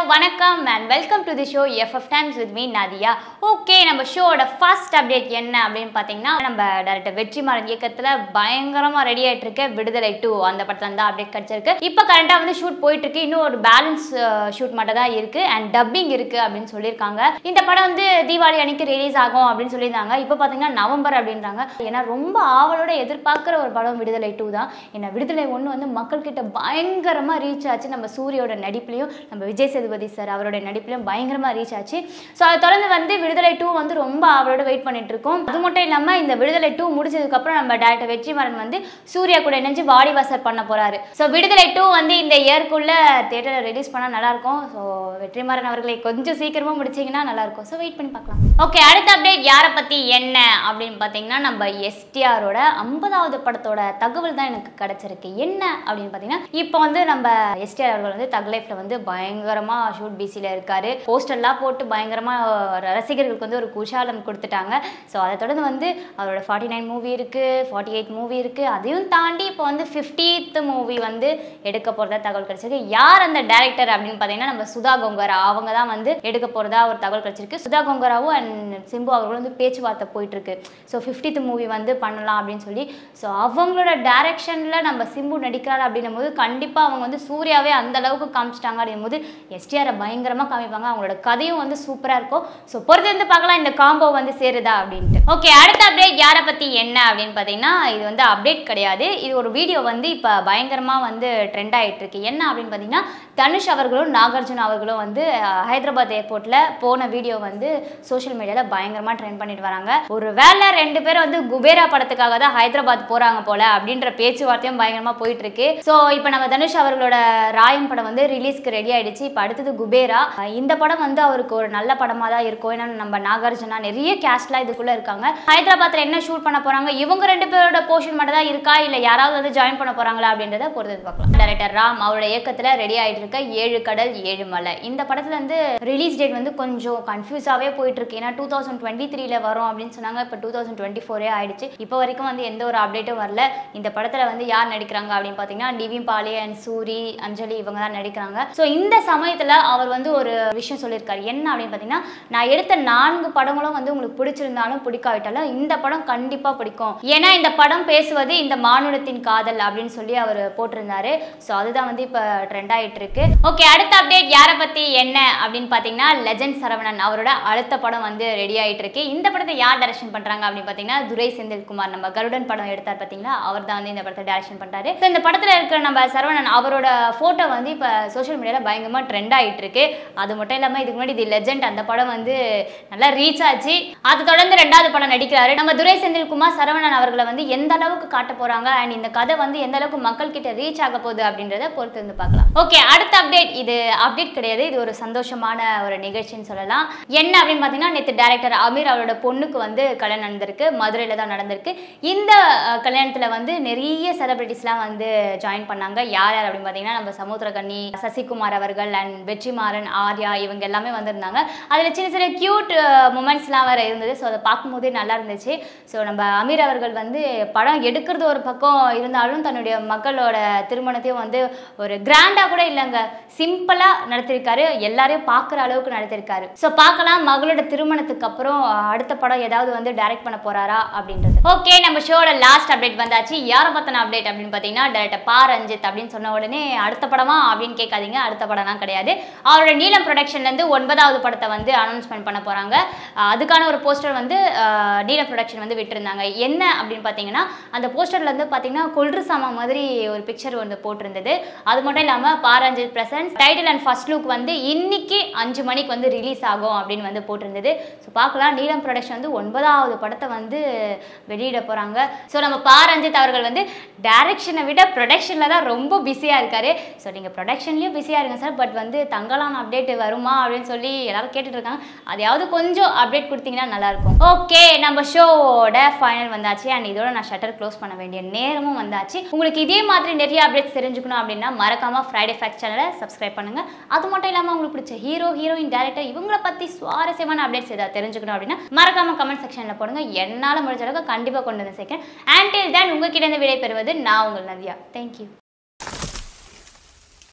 வணக்கம் and welcome to the show FF times with me Nadiya okay நம்ம ஷோவோட first update என்ன அப்படின்னு பார்த்தீங்கன்னா நம்ம டேரக்டர் வெற்றிமாறன் இயக்கத்தில் பயங்கரமாக ரெடி ஆகிட்டு இருக்க விடுதலை டூ அந்த படத்தில் தான் அப்டேட் கிடச்சிருக்கு இப்போ கரண்ட்டாக வந்து ஷூட் போயிட்டு இருக்கு இன்னும் ஒரு பேலன்ஸ் ஷூட் மட்டும் தான் இருக்கு அண்ட் டப்பிங் இருக்கு அப்படின்னு சொல்லியிருக்காங்க இந்த படம் வந்து தீபாவளி அன்னைக்கு ரிலீஸ் ஆகும் அப்படின்னு சொல்லியிருந்தாங்க இப்போ பார்த்தீங்கன்னா நவம்பர் அப்படின்றாங்க ஏன்னா ரொம்ப ஆவலோட எதிர்பார்க்குற ஒரு படம் விடுதலை டூ தான் ஏன்னா விடுதலை ஒன்று வந்து மக்கள்கிட்ட பயங்கரமாக ரீச் ஆச்சு நம்ம சூரியோட நடிப்புலையும் நம்ம விஜய் சேதுபதி சார் அவரோட நடிப்புலையும் பயங்கரமாக ரீச் ஆச்சு ஸோ அதை தொடர்ந்து வந்து விடுதலை டூ வந்து ரொம்ப அவளோட வெயிட் பண்ணிட்டு இருக்கோம் அது மட்டும் இல்லாமல் இந்த விடுதலை டூ முடிச்சதுக்கப்புறம் நம்ம டேரக்டர் வெற்றிமாறன் வந்து சூர்யா கூட இணைஞ்சு பாடி வாசர் பண்ண போறாரு ஸோ விடுதலை டூ வந்து இந்த இயர்க்குள்ள தேட்டரில் ரிலீஸ் பண்ணால் நல்லாயிருக்கும் ஸோ வெற்றிமாறன் அவர்களை கொஞ்சம் சீக்கிரமாக முடிச்சிங்கன்னா நல்லாயிருக்கும் ஸோ வெயிட் பண்ணி பார்க்கலாம் ஓகே அடுத்த அப்டேட் யாரை பற்றி என்ன அப்படின்னு பார்த்தீங்கன்னா நம்ம எஸ்டிஆரோட ஐம்பதாவது படத்தோட தகவல் தான் எனக்கு கிடைச்சிருக்கு என்ன அப்படின்னு பார்த்தீங்கன்னா இப்போ வந்து நம்ம எஸ்டிஆர் அவர்கள் வந்து தக் லைஃப்ல வந்து பயங்கரமா ஷூட் பிசியில் இருக்காரு போஸ்டர்லாம் போட்டு பயங்கரமா ரசிகர்களுக்கு வந்து ஒரு குஷாலம் கொடுத்துட்டாங்க ஸோ அதை தொடர்ந்து வந்து அவரோட ஃபார்ட்டி நைன் மூவி இருக்கு ஃபார்ட்டி எயிட் மூவி இருக்கு அதையும் தாண்டி இப்போ வந்து ஃபிஃப்டீத் மூவி வந்து எடுக்க போறதா தகவல் கிடைச்சிருக்கு யார் அந்த டேரக்டர் அப்படின்னு பார்த்தீங்கன்னா நம்ம சுதா கொங்கரா அவங்க தான் வந்து எடுக்க போறதா ஒரு தகவல் கிடைச்சிருக்கு சுதா கொங்கராவும் அண்ட் சிம்பு அவர்களும் வந்து பேச்சுவார்த்தை போயிட்டு இருக்கு ஸோ ஃபிஃப்டித் மூவி வந்து பண்ணலாம் அப்படின்னு சொல்லி ஸோ அவங்களோட டைரக்ஷனில் நம்ம சிம்பு நடிக்கிறாரு அப்படின்னும் போது கண்டிப்பாக அவங்க வந்து சூர்யாவே அந்த அளவுக்கு காமிச்சிட்டாங்க அப்படின்னும் போது எஸ்டிஆரை பயங்கரமாக காமிப்பாங்க அவங்களோட கதையும் வந்து சூப்பராக இருக்கும் ஸோ பொறுத்து வந்து பார்க்கலாம் இந்த காம்போ வந்து சேருதா அப்படின்ட்டு ஓகே அடுத்த அப்டேட் யாரை பற்றி என்ன அப்படின்னு பார்த்தீங்கன்னா இது வந்து அப்டேட் கிடையாது இது ஒரு வீடியோ வந்து இப்போ பயங்கரமாக வந்து ட்ரெண்ட் ஆகிட்டு இருக்கு என்ன அப்படின்னு பார்த்தீங்கன்னா தனுஷ் அவர்களும் நாகார்ஜுன அவர்களும் வந்து அஹ், ஹைதராபாத் ஏர்போர்ட்டில் போன வீடியோ வந்து சோஷியல் மீடியாவில் பயங்கரமாக ட்ரெண்ட் பண்ணிட்டு வராங்க ஒரு வேலை ரெண்டு பேரும் வந்து குபேரா படத்துக்காக தான் ஹைதராபாத் போகிறாங்க போல அப்படின்ற பேச்சுவார்த்தையும் பயங்கரமாக போயிட்டு இருக்கு ஸோ இப்போ நம்ம தனுஷ் அவர்களோட ராயம் படம் வந்து ரிலீஸ்க்கு ரெடி ஆயிடுச்சு இப்போ அடுத்தது குபேரா அஹ், இந்த படம் வந்து அவருக்கு ஒரு நல்ல படமாக தான் இருக்கும் ஏன்னா நம்ம நாகார்ஜுனா நிறைய கேஸ்ட்லாம் இதுக்குள்ளே இருக்காங்க ஹைதராபாத்தில் என்ன ஷூட் பண்ண போகிறாங்க இவங்க ரெண்டு பேரோட போர்ஷன் மட்டும் தான் இருக்கா இல்லை யாராவது வந்து ஜாயின் பண்ண போகிறாங்களா அப்படின்றத பொறுத்து பார்க்கலாம் டைரக்டர் ராம் அவரோட இயக்கத்தில் ரெடி ஆயிட்டு இருக்க ஏழு கடல் ஏழு மலை இந்த படத்துல வந்து ரிலீஸ் டேட் வந்து கொஞ்சம் கன்ஃபியூஸாகவே போயிட்டு இருக்கு ஏன்னா டூ தௌசண்ட் டுவெண்ட்டி த்ரீல வரும் அப்படின்னு சொன்னாங்க இப்போ டூ தௌசண்ட் டுவெண்ட்டி ஃபோரே ஆயிடுச்சு இப்போ வரைக்கும் வந்து எந்த ஒரு அப்டேட்டும் வரல இந்த படத்துல வந்து யார் நடிக்கிறாங்க அப்படின்னு பார்த்தீங்கன்னா நிவின் பாலே அண்ட் சூரி அஞ்சலி இவங்க தான் நடிக்கிறாங்க ஸோ இந்த சமயத்துல அவர் வந்து ஒரு விஷயம் சொல்லியிருக்காரு என்ன அப்படின்னு பார்த்தீங்கன்னா நான் எடுத்த நான்கு படங்களும் வந்து உங்களுக்கு பிடிச்சிருந்தாலும் பிடிக்காவிட்டாலும் இந்த படம் கண்டிப்பா பிடிக்கும் ஏன்னா இந்த படம் பேசுவது இந்த மானுடத்தின் காதல் அப்படின்னு சொல்லி அவர் போட்டிருந்தாரு ஸோ அதுதான் வந்து இப்போ ட்ரெண்ட் ஆயிட்டு இருக்கு ஓகே அடுத்த அப்டேட் யாரை பத்தி என்ன அப்படின்னு பார்த்தீங்கன்னா லெஜண்ட் சரவணன் அவரோட அடுத்த படம் வந்து ரெடி ஆயிட்டு இருக்கு இந்த படத்தை யார் டைரக்ஷன் பண்றாங்க அப்படின்னு பார்த்தீங்கன்னா துரை செந்தில்குமார் நம்ம கருடன் படம் எடுத்தார் பார்த்தீங்களா அவர் தான் வந்து இந்த படத்தை டைரக்ஷன் பண்றாரு ஸோ இந்த படத்துல இருக்கிற நம்ம சரவணன் அவரோட போட்டோ வந்து இப்போ சோஷியல் மீடியாவில் பயங்கரமா ட்ரெண்ட் ஆயிட்டு இருக்கு அது மட்டும் இல்லாமல் இதுக்கு முன்னாடி தி லெஜண்ட் அந்த படம் வந்து நல்லா ரீச் ஆச்சு அது தொடர்ந்து ரெண்டாவது படம் நடிக்கிறாரு நம்ம துரை செந்தில்குமார் சரவணன் அவர்களை வந்து எந்த அளவுக்கு காட்ட போறாங்க அண்ட் இந்த கதை வந்து எந்த அளவுக்கு மக்கள் கிட்ட ரீச் ஆக போகுது அப்படின்றத பொறுத்து வந்து பார்க்கலாம் ஓகே அடுத்த அப்டேட் இது அப்டேட் கிடையாது இது ஒரு சந்தோஷமான ஒரு நிகழ்ச்சின்னு சொல்லலாம் என்ன அப்படின்னு பார்த்தீங்கன்னா நேற்று டேரக்டர் அமீர் அவரோட பொண்ணுக்கு வந்து கல்யாணம் நடந்திருக்கு மதுரையில் தான் நடந்திருக்கு இந்த அஹ், கல்யாணத்துல வந்து நிறைய செலிபிரிட்டிஸ்லாம் வந்து ஜாயின் பண்ணாங்க யார் யார் அப்படின்னு பார்த்தீங்கன்னா நம்ம சமுத்திரகன்னி சசிகுமார் அவர்கள் அண்ட் வெற்றிமாறன் ஆர்யா இவங்க எல்லாமே வந்திருந்தாங்க அதில் சின்ன சின்ன க்யூட் மூமெண்ட்ஸ்லாம் வேறு இருந்தது ஸோ அதை பார்க்கும்போதே நல்லா இருந்துச்சு ஸோ நம்ம அமீர் அவர்கள் வந்து படம் எடுக்கிறது ஒரு பக்கம் இருந்தாலும் தன்னுடைய மக்களோட திருமணத்தையும் வந்து ஒரு கிராண்டாக கூட இல்லைங்க சிம்பிளாக நடத்திருக்காரு எல்லாரையும் பார்க்குற அளவுக்கு நடத்திருக்காரு ஸோ பார்க்கலாம் மகளோட திருமணத்துக்கு அப்புறம் அடுத்த படம் ஏதாவது வந்து டைரக்ட் பண்ண போறாரா அப்படின்றது ஓகே நம்ம ஷோட லாஸ்ட் அப்டேட் வந்தாச்சு யாரை பற்றின அப்டேட் அப்படின்னு பார்த்தீங்கன்னா டேரக்டர் பா ரஞ்சித் அப்படின்னு சொன்ன உடனே அடுத்த படமா அப்படின்னு கேட்காதீங்க அடுத்த படம்லாம் கிடையாது அவரோட நீலம் ப்ரொடக்ஷன்லேருந்து ஒன்பதாவது படத்தை வந்து அனௌன்ஸ்மெண்ட் பண்ண போகிறாங்க அதுக்கான ஒரு போஸ்டர் வந்து அஹ், நீலம் ப்ரொடக்ஷன் வந்து விட்டுருந்தாங்க என்ன அப்படின்னு பார்த்தீங்கன்னா அந்த போஸ்டரில் வந்து பார்த்தீங்கன்னா கொல்று சாமா மாதிரி ஒரு பிக்சர் வந்து போட்டிருந்தது அது மட்டும் இல்லாமல் Pa Ranjith presents title and first look வந்து இன்னைக்கு அஞ்சு மணிக்கு வந்து ரிலீஸ் ஆகும் அப்படின்னு வந்து போட்டிருந்தது ஸோ பார்க்கலாம் நீலம் ப்ரொடக்ஷன் வந்து ஒன்பதாவது படத்தை வந்து வெளியிட போகிறாங்க ஸோ நம்ம பாரஞ்சித் அவர்கள் வந்து டைரக்ஷனை விட ப்ரொடக்ஷனில் தான் ரொம்ப பிஸியாக இருக்காரு ஸோ நீங்கள் ப்ரொடக்ஷன்லேயும் பிஸியாக இருங்க சார் பட் வந்து தங்கலான அப்டேட் வருமா அப்படின்னு சொல்லி எல்லாரும் கேட்டுட்டு இருக்காங்க அதையாவது கொஞ்சம் அப்டேட் கொடுத்தீங்கன்னா நல்லாயிருக்கும் ஓகே நம்ம ஷோவோட ஃபைனல் வந்தாச்சு அண்ட் இதோட நான் ஷட்டர் க்ளோஸ் பண்ண வேண்டிய நேரமும் வந்தாச்சு உங்களுக்கு இதே மாதிரி நிறைய அப்டேட்ஸ் தெரிஞ்சுக்கணும் அப்படின்னா மறக்காம ஃப்ரைடே ஃபேக்ட் சேனலை சப்ஸ்கிரைப் பண்ணுங்க அது மட்டும் இல்லாமல் உங்களுக்கு பிடிச்ச ஹீரோ ஹீரோயின் டேரக்டர் இவங்கள பற்றி சுவாரஸ்யமான அப்டேட்ஸ் ஏதாவது தெரிஞ்சுக்கணும் அப்படின்னா மறக்காம கமெண்ட் செக்ஷனில் போடுங்க என்னால் முடிஞ்ச அளவுக்கு கண்டிப்பாக கொண்டு வந்து சேர்க்கேன் அண்டில் தான் உங்ககிட்ட இருந்து விடை பெறுவது நான் உங்கள் நதியா தேங்க்யூ